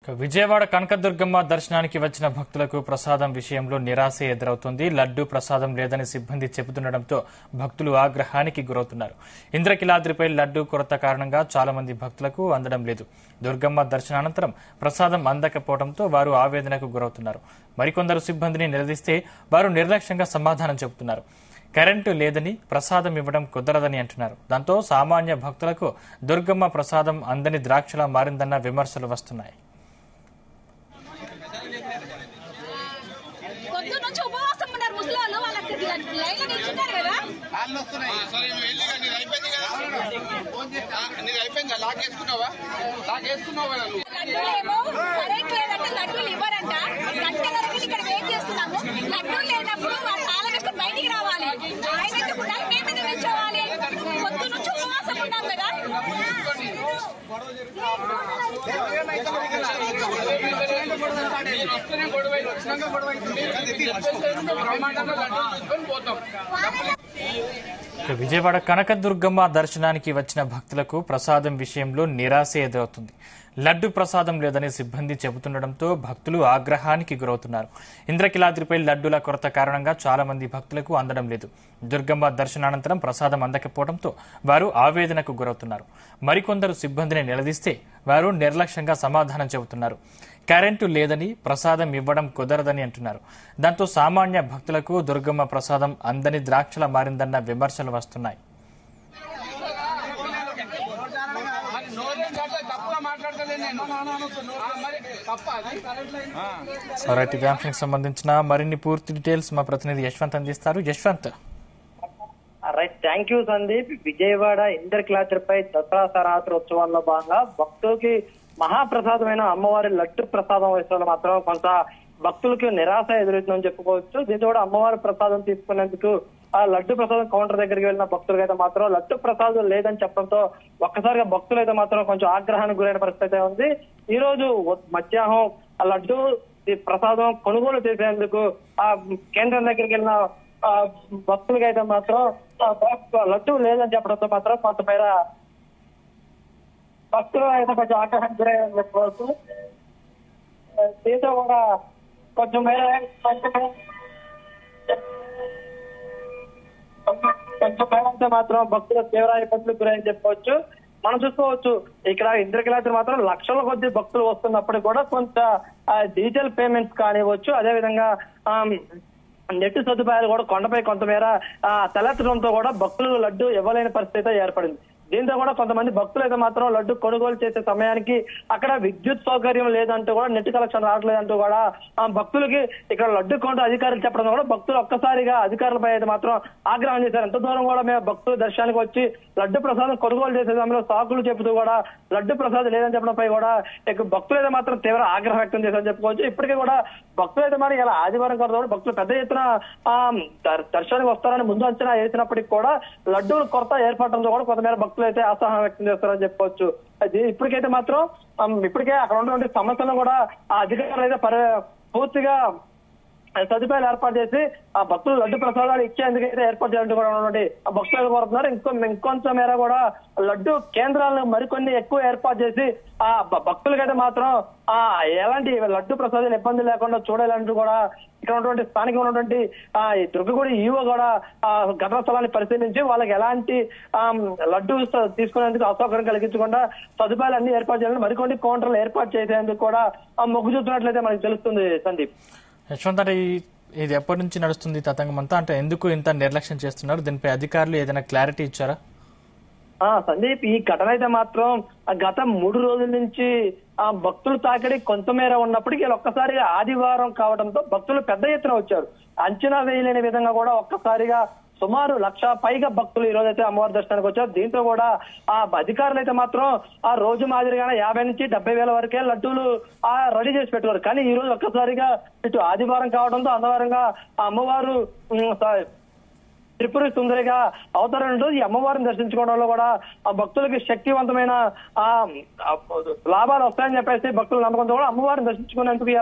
ఇక విజయవాడ కనకదుర్గమ్మ దర్శనానికి వచ్చిన భక్తులకు ప్రసాదం విషయంలో నిరాశ ఎదురవుతుంది లడ్డు ప్రసాదం లేదని సిబ్బంది చెబుతుండటంతో భక్తులు ఆగ్రహానికి గురవుతున్నారు ఇంద్రకిలాద్రిపై లడ్డు కొరత కారణంగా చాలా మంది భక్తులకు అందడం లేదు దుర్గమ్మ దర్శనానంతరం ప్రసాదం అందకపోవడంతో వారు ఆవేదనకు గురవుతున్నారు మరికొందరు సిబ్బందిని నిలదీస్తే వారు నిర్లక్ష్యంగా సమాధానం చెబుతున్నారు కరెంటు లేదని ప్రసాదం ఇవ్వడం కుదరదని అంటున్నారు దాంతో సామాన్య భక్తులకు దుర్గమ్మ ప్రసాదం అందని ద్రాక్షలా మారిందన్న విమర్శలు వస్తున్నాయి పొద్దు నుంచి ఉపవాసం ఉన్నారు ముసలాళ్ళు వాళ్ళకి లైన్ నిల్చుంటారు కదా కాళ్ళు వస్తున్నాయి సరే నువ్వు వెళ్ళి నీది అయిపోయింది కదా ఆ, నీది అయిపోయిందా లాక్ వేసుకున్నావా లాక్ వేసుకున్నావా నువ్వు లడ్డూలేమో కరెంట్ లేదంటే లడ్డూలు ఇవ్వరంట గంట వరకు ఇక్కడ వెయిట్ చేస్తున్నాము లడ్డూలు లేనప్పుడు వాళ్ళు తాళం వేసుకొని బయటికి రావాలి ఆయన ఎందుకు ఉండాలి? మేము ఎందుకు నిల్చోవాలి పొద్దు నుంచి ఉపవాసం ఉన్నాం కదా మీరు వస్తేనే గొడవ అయింది. వచ్చినాక గొడవ అవుతుంది. చెప్పేసి బ్రహ్మాండంగా లడ్డూలు తీసుకొని పోతాం ఇక విజయవాడ కనకదుర్గమ్మ దర్శనానికి వచ్చిన భక్తులకు ప్రసాదం విషయంలో నిరాశ ఎదురవుతుంది లడ్డు ప్రసాదం లేదని సిబ్బంది చెబుతుండటంతో భక్తులు ఆగ్రహానికి గురవుతున్నారు ఇంద్రకిలాద్రిపై లడ్డుల కొరత కారణంగా చాలా మంది భక్తులకు అందడం లేదు దుర్గమ్మ దర్శనానంతరం ప్రసాదం అందకపోవడంతో వారు ఆవేదనకు గురవుతున్నారు మరికొందరు సిబ్బందిని నిలదీస్తే వారు నిర్లక్ష్యంగా సమాధానం చెబుతున్నారు కరెంటు లేదని ప్రసాదం ఇవ్వడం కుదరదని అంటున్నారు దాంతో సామాన్య భక్తులకు దుర్గమ్మ ప్రసాదం అందని ద్రాక్షల మారిందన్న విమర్శలు వస్తున్నాయి మరి నోరేం కాదు, తప్పుగా మాట్లాడతలే నేను ఆ, మరి తప్ప అది సో రైట్ ఇదే అంశానికి సంబంధించిన మరిన్ని పూర్తి డీటెయిల్స్ మా ప్రతినిధి యశ్వంత్ అందిస్తారు Yashwant right thank you Sandeep Vijayawada ఇంద్రకిలాద్రిపై దసరా శరరాత్రోత్సవాల్లో భాగంగా భక్తులకి మహాప్రసాదమైన అమ్మవారి లడ్డు ప్రసాదం విషయంలో మాత్రం కొంత భక్తులకి నిరాశ ఎదురవుతుందని చెప్పుకోవచ్చు దీంతో కూడా అమ్మవారి ప్రసాదం తీసుకునేందుకు ఆ లడ్డు ప్రసాదం కౌంటర్ దగ్గరికి వెళ్ళిన భక్తులకి అయితే మాత్రం లడ్డు ప్రసాదం లేదని చెప్పడంతో ఒక్కసారిగా భక్తులు అయితే మాత్రం కొంచెం ఆగ్రహానికి గురైన పరిస్థితి అయితే ఉంది ఈ రోజు ఉ- మధ్యాహ్నం ఆ లడ్డు ఈ ప్రసాదం కొనుగోలు చేసేందుకు ఆ కేంద్రం దగ్గరికి వెళ్ళిన ఆ భక్తులకి అయితే మాత్రం ఆ భక్- లడ్డు లేదని చెప్పడంతో మాత్రం కొంతమేర భక్తులు అయితే కొంచెం ఆగ్రహం గురయ్యారని చెప్పుకోవచ్చు ఆ, దీంతో కూడా కొంచెం మేర కొంచెం మేర- కొంచెం మేర అయితే మాత్రం భక్తులు తీవ్ర ఇబ్బందులకు గురని చెప్పుకోవచ్చు మనం చూసుకోవచ్చు ఇక్కడ ఇంద్రకిలాద్రి మాత్రం లక్షల కొద్ది భక్తులు వస్తున్నప్పుడు కూడా కొంత డిజిటల్ పేమెంట్స్ కానివ్వచ్చు అదేవిధంగా ఆమ్, నెట్ సదుపాయాలు కూడా కొండపై కొంతమేర ఆ, తలెత్తడంతో కూడా భక్తులు లడ్డు ఇవ్వలేని పరిస్థితి అయితే ఏర్పడింది దీంతో కూడా కొంతమంది భక్తులు అయితే మాత్రం లడ్డు కొనుగోలు చేసే సమయానికి అక్కడ విద్యుత్ సౌకర్యం లేదంటూ కూడా నెట్ కలెక్షన్ రావట్లేదంటూ కూడా ఆ భక్తులకి ఇక్కడ లడ్డు కౌంటర్ అధికారులు చెప్పడం కూడా భక్తులు ఒక్కసారిగా అధికారులపై అయితే మాత్రం ఆగ్రహం చేశారు ఎంత దూరం కూడా మేము భక్తులు దర్శనానికి వచ్చి లడ్డు ప్రసాదం కొనుగోలు చేసే సమయంలో సాకులు చెబుతూ కూడా లడ్డు ప్రసాదం లేదని చెప్పడంపై కూడా ఇక భక్తులు అయితే మాత్రం తీవ్ర ఆగ్రహం వ్యక్తం చేశారని చెప్పుకోవచ్చు ఇప్పటికీ కూడా భక్తులు అయితే మరి ఇలా ఆదివారం కదా కూడా భక్తులు పెద్ద ఎత్తున ఆ, దర్- దర్శనానికి వస్తారని ముందు అంచనా వేసినప్పటికీ కూడా లడ్డూల కొరత ఏర్పడటంతో కూడా కొంతమేర భక్తులు అయితే అసహనం వ్యక్తం చేస్తారని చెప్పుకోవచ్చు అది ఇప్పటికైతే మాత్రం ఆ, ఇప్పటికే అక్కడ ఉన్నటువంటి సమస్యలను కూడా ఆ అధికారులు అయితే పరి పూర్తిగా సదుపాయాలు ఏర్పాటు చేసి ఆ భక్తులు లడ్డు ప్రసాదాలు ఇచ్చేందుకైతే ఏర్పాటు చేయాలంటూ కూడా ఉన్నటువంటి ఆ భక్తులు కోరుతున్నారు ఇంకో ఇంకొంచెం మేర కూడా లడ్డు కేంద్రాలను మరికొన్ని ఎక్కువ ఏర్పాటు చేసి ఆ భ- భక్తులకైతే మాత్రం ఆ ఎలాంటి లడ్డు ప్రసాదాలు ఇబ్బంది లేకుండా చూడాలంటూ కూడా ఇక్కడ ఉన్నటువంటి స్థానికంగా ఉన్నటువంటి ఆ ఈ దుర్గగుడి ఈవో కూడా ఆ ఘటనా స్థలాన్ని పరిశీలించి వాళ్ళకి ఎలాంటి ఆ లడ్డు స- తీసుకునేందుకు అసౌకర్యం కలిగించకుండా సదుపాయాలు అన్ని ఏర్పాటు చేయాలని మరికొన్ని కౌంటర్లు ఏర్పాటు చేసేందుకు కూడా ఆ మొగ్గు చూపుతున్నట్లయితే మనకి తెలుస్తుంది సందీప్ యశ్వంత్ అంటే ఈ- ఇది ఎప్పటి నుంచి నడుస్తుంది ఈ తతంగం అంతా అంటే ఎందుకు ఇంత నిర్లక్ష్యం చేస్తున్నారు దీనిపై అధికారులు ఏదైనా క్లారిటీ ఇచ్చారా ఆ సందీప్ ఈ ఘటన అయితే మాత్రం ఆ గత మూడు రోజుల నుంచి ఆ భక్తులు తాకిడి కొంతమేర ఉన్నప్పటికీ వీళ్ళు ఒక్కసారిగా ఆదివారం కావడంతో భక్తులు పెద్ద ఎత్తున వచ్చారు అంచనా వేయలేని విధంగా కూడా ఒక్కసారిగా సుమారు లక్ష పైగా భక్తులు ఈ రోజు అయితే అమ్మవారి దర్శనానికి వచ్చారు దీంతో కూడా ఆ అధికారులు అయితే మాత్రం ఆ రోజు మాదిరిగానే యాభై నుంచి డెబ్బై వేల వరకే లడ్డూలు ఆ రెడీ చేసి పెట్టారు కానీ ఈ రోజు ఒక్కసారిగా ఇటు ఆదివారం కావడంతో అందవారంగా ఆ అమ్మవారు ఉమ్, స- త్రిపుర సుందరిగా అవతరణతో ఈ అమ్మవారిని దర్శించుకోవడంలో కూడా ఆ భక్తులకి శక్తివంతమైన ఆ ఆ లాభాలు వస్తాయని చెప్పేసి భక్తుల నమ్మకంతో కూడా అమ్మవారిని దర్శించుకునేందుకు ఇలా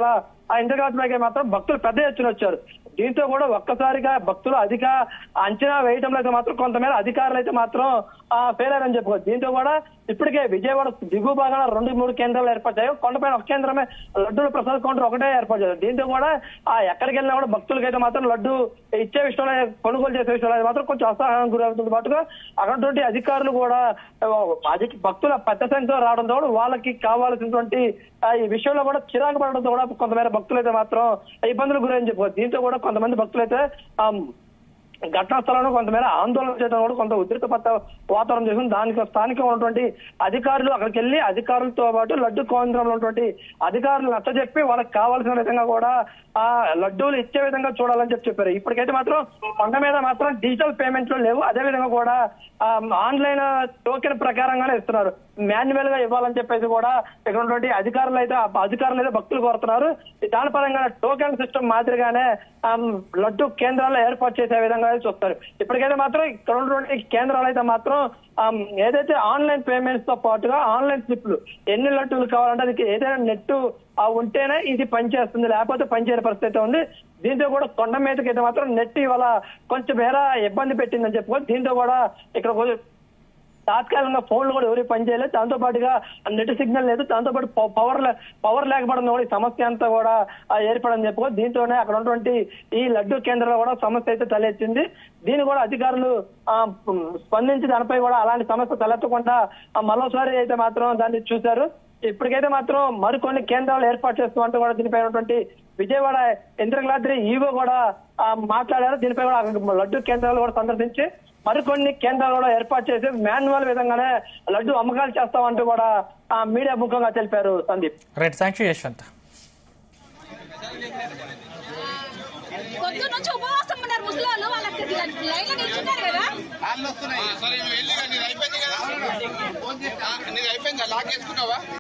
ఆ ఇంద్రకాళపైకి మాత్రం భక్తులు పెద్ద ఎత్తున వచ్చారు దీంతో కూడా ఒక్కసారిగా భక్తులు అధిక అంచనా వేయడంలో అయితే మాత్రం కొంతమేర అధికారులు అయితే మాత్రం ఫెయిల్ అయ్యారని చెప్పుకోవచ్చు దీంతో కూడా ఇప్పటికే విజయవాడ దిగువ భాగాన రెండు మూడు కేంద్రాలు ఏర్పడ్డాయి కొండపైన ఒక కేంద్రమే లడ్డూల ప్రసాద్ కౌంటర్ ఒకటే ఏర్పాటు చేశారు దీంతో కూడా ఆ ఎక్కడికి వెళ్ళినా కూడా భక్తులకి అయితే మాత్రం లడ్డు ఇచ్చే విషయంలో కొనుగోలు చేసే విషయంలో అయితే మాత్రం కొంచెం అసహనం గురవుతుంది పాటుగా అటువంటి అధికారులు కూడా ఆ, అధిక భక్తుల పెద్ద సంఖ్యలో రావడంతో కూడా వాళ్ళకి కావాల్సినటువంటి ఆ, ఈ విషయంలో కూడా చిరాకు పడడంతో కూడా కొంతమేర భక్తులు అయితే మాత్రం ఇబ్బందులు గురని చెప్పుకోవచ్చు దీంతో కూడా కొంతమంది భక్తులు అయితే ఆ, ఘటనా స్థలంలో కొంతమేర ఆందోళన చేయడం కూడా కొంత ఉద్రిక్త పత్త వాతావరణం చేసింది దానికి స్థానికంగా ఉన్నటువంటి అధికారులు అక్కడికి వెళ్ళి అధికారులతో పాటు లడ్డు కేంద్రంలో ఉన్నటువంటి అధికారులు నచ్చజెప్పి వాళ్ళకి కావాల్సిన విధంగా కూడా ఆ లడ్డూలు ఇచ్చే విధంగా చూడాలని చెప్పి చెప్పారు ఇప్పటికైతే మాత్రం కొండ మీద మాత్రం డిజిటల్ పేమెంట్లు లేవు అదే విధంగా కూడా ఆ, ఆన్లైన్ టోకెన్ ప్రకారంగానే ఇస్తున్నారు మాన్యువల్ గా ఇవ్వాలని చెప్పేసి కూడా ఇక్కడ ఉన్నటువంటి అధికారులు అయితే ఆ అధికారులు అయితే భక్తులు కోరుతున్నారు దాని పరంగా టోకెన్ సిస్టమ్ మాదిరిగానే ఆ, లడ్డు కేంద్రాలు ఏర్పాటు చేసే విధంగా అయితే చూస్తారు ఇప్పటికైతే మాత్రం ఇక్కడ ఉన్నటువంటి కేంద్రాలు అయితే మాత్రం ఆ, ఏదైతే ఆన్లైన్ పేమెంట్స్ తో పాటుగా ఆన్లైన్ స్లిప్లు ఎన్ని లడ్డూలు కావాలంటే అది ఏదైనా నెట్ ఉంటేనే ఇది పనిచేస్తుంది లేకపోతే పనిచేయని పరిస్థితి అయితే ఉంది దీంతో కూడా కొండ మీదకి అయితే మాత్రం నెట్ ఇవాళ కొంచెం మేర ఇబ్బంది పెట్టిందని చెప్పుకోవచ్చు దీంతో కూడా ఇక్కడ కొంచెం తాత్కాలికంగా ఫోన్లు కూడా ఎవరికి పనిచేయలేదు దాంతో పాటుగా నెట్ సిగ్నల్ లేదు దాంతో పాటు ప- పవర్ లే- పవర్ లేకపోవడం కూడా ఈ సమస్య అంతా కూడా ఆ, ఏర్పడని చెప్పుకో దీంతోనే అక్కడ ఉన్నటువంటి ఈ లడ్డు కేంద్రంలో కూడా సమస్య అయితే తలెత్తింది దీన్ని కూడా అధికారులు ఆ, ఉమ్, స్పందించి దానిపై కూడా అలాంటి సమస్య తలెత్తకుండా ఆ, మరోసారి అయితే మాత్రం దాన్ని చూశారు ఇప్పటికైతే మాత్రం మరికొన్ని కేంద్రాలు ఏర్పాటు చేస్తామంటూ కూడా దీనిపై ఉన్నటువంటి విజయవాడ ఇంద్రకలాద్రి ఈవో కూడా ఆ, మాట్లాడారు దీనిపై కూడా ఆ లడ్డు కేంద్రాలు కూడా సందర్శించి మరికొన్ని కేంద్రాలు కూడా ఏర్పాటు చేసి మాన్యువల్ విధంగానే లడ్డు అమ్మకాలు చేస్తామంటూ కూడా ఆ మీడియా ముఖంగా తెలిపారు Sandeep right thank you Yashwant పొద్దు నుంచి ఉపవాసం ఉన్నారు ముసలి వాళ్ళు అక్కడికి లైన్ లో నిల్చున్నారు కదా కాళ్ళు వస్తున్నాయి సరే నువ్వు వెళ్ళి నీది అయిపోయింది కదా నీది అయిపోయిందా లాక్ వేసుకున్నావా